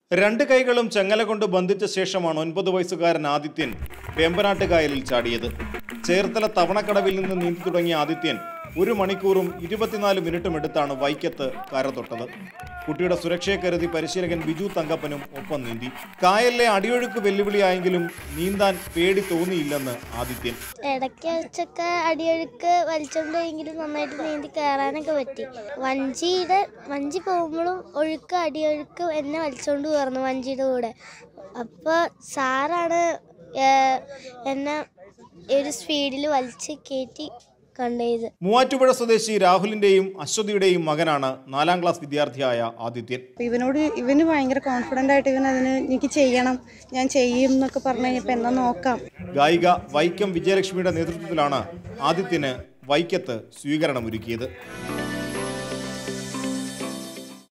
രണ്ട് കൈകളും ചങ്ങല കൊണ്ട് ബന്ധിച്ച ശേഷമാണ് ഒൻപത് വയസ്സുകാരൻ ആദിത്യൻ വേമ്പനാട്ട് കായലിൽ ചാടിയത് ചേർത്തല തവണക്കടവിൽ നിന്ന് നീന്തി തുടങ്ങിയ ആദിത്യൻ ഒരു മണിക്കൂറും ഇരുപത്തിനാല് മിനിറ്റും എടുത്താണ് വൈക്കത്ത് കര തൊട്ടത് കുട്ടിയുടെ സുരക്ഷയെ കരുതി പരിശീലകൻ ബിജു തങ്കപ്പനും ഒപ്പം നീന്തി കായലിലെ അടിയൊഴുക്ക് വെല്ലുവിളിയായെങ്കിലും നീന്താൻ പേടി തോന്നിയില്ലെന്ന് ആദിത്യൻ ഇടയ്ക്ക് വെച്ചൊക്കെ അടിയൊഴുക്ക് വലിച്ചോണ്ടെങ്കിലും നന്നായിട്ട് നീന്തി കയറാനൊക്കെ പറ്റി വഞ്ചിയുടെ വഞ്ചി പോകുമ്പോഴും ഒഴുക്ക് അടിയൊഴുക്ക് എന്നെ വലിച്ചോണ്ട് കയറുന്നു വഞ്ചിയുടെ കൂടെ അപ്പോൾ സാറാണ് ഏഹ്, എന്നെ ഒരു സ്പീഡിൽ വലിച്ച് കയറ്റി കൊണ്ടുപോയത് മൂവാറ്റുപുഴ സ്വദേശി രാഹുലിന്റെയും അശ്വതിയുടെയും മകനാണ് നാലാം ക്ലാസ് വിദ്യാർത്ഥിയായ ആദിത്യൻ അപ്പോൾ ഇവനോട് ഇവന് ഭയങ്കര കോൺഫിഡൻ്റ് ആയിട്ട് ഇവൻ അതിന് എനിക്ക് ചെയ്യണം ഞാൻ ചെയ്യും എന്നൊക്കെ പറഞ്ഞു കഴിഞ്ഞപ്പോൾ എന്നാ നോക്കാം ഗായിക വൈക്കം വിജയലക്ഷ്മിയുടെ നേതൃത്വത്തിലാണ് ആദിത്യന് വൈക്കത്ത് സ്വീകരണമൊരുക്കിയത്